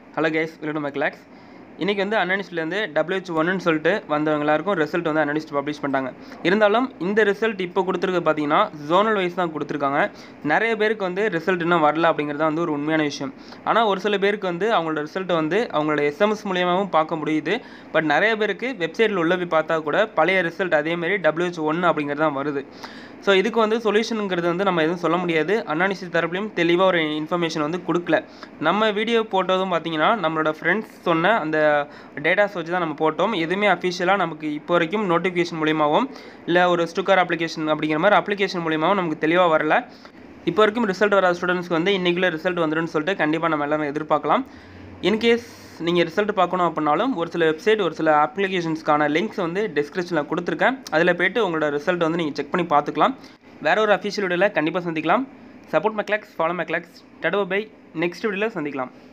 hello guys welcome my கிளாக்ஸ் இன்றைக்கி வந்து அனலிஸ்ட்லேருந்து டபிள்யூஹெச் ஒன்னு சொல்லிட்டு வந்தவங்க எல்லாருக்கும் ரிசல்ட் வந்து அனலிஸ்ட் பப்ளிஷ் பண்ணிட்டாங்க இருந்தாலும் இந்த ரிசல்ட் இப்போ கொடுத்துருக்கு பார்த்தீங்கன்னா ஜோனல் வைஸ் தான் கொடுத்துருக்காங்க நிறைய பேருக்கு வந்து ரிசல்ட் இன்னும் வரல அப்படிங்கிறது தான் வந்து ஒரு உண்மையான விஷயம் ஆனால் ஒரு சில பேருக்கு வந்து அவங்களோட ரிசல்ட்டை வந்து அவங்களோட எஸ்எம்எஸ் மூலியமாகவும் பார்க்க முடியுது பட் நிறைய பேருக்கு வெப்சைட்டில் உள்ள போய் பார்த்தா கூட பழைய ரிசல்ட் அதேமாரி டபிள்யூஹெச் ஒன்று அப்படிங்கிறது தான் வருது ஸோ இதுக்கு வந்து சொல்யூஷனுங்கிறது வந்து நம்ம எதுவும் சொல்ல முடியாது அனாலிசி தரப்புலையும் தெளிவாக ஒரு இன்ஃபர்மேஷன் வந்து கொடுக்கல நம்ம வீடியோ போட்டதும் பார்த்தீங்கன்னா நம்மளோட ஃப்ரெண்ட்ஸ் சொன்ன அந்த டேட்டாஸ் வச்சு தான் நம்ம போட்டோம் எதுவுமே அஃபிஷியலாக நமக்கு இப்போ வரைக்கும் நோட்டிஃபிகேஷன் மூலியமாகவும் இல்லை ஒரு ஸ்டுக்கர் அப்ளிகேஷன் அப்படிங்கிற மாதிரி அப்ளிகேஷன் மூலியமாகவும் நமக்கு தெளிவாக வரல இப்போ வரைக்கும் ரிசல்ட் வராத ஸ்டூடெண்ட்ஸ்க்கு வந்து இன்றைக்குள்ள ரிசல்ட் வந்துடும்னு சொல்லிட்டு கண்டிப்பாக நம்ம எல்லாரும் எதிர்பார்க்கலாம் இன்கேஸ் நீங்கள் ரிசல்ட் பார்க்கணும் அப்படின்னாலும் ஒரு சில வெப்சைட் ஒரு சில அப்ளிகேஷன்ஸ்க்கான லிங்க்ஸ் வந்து டிஸ்கிரிப்ஷனில் கொடுத்துருக்கேன் அதில் போய்ட்டு உங்களோட ரிசல்ட் வந்து நீங்கள் செக் பண்ணி பார்த்துக்கலாம் வேற ஒரு அஃபிஷியல் வீடியோவில் கண்டிப்பாக சந்திக்கலாம் சப்போர்ட் மை கிளாக்ஸ் ஃபாலோ மை கிளாக்ஸ் டடோ பை நெக்ஸ்ட் வீடியோவில் சந்திக்கலாம்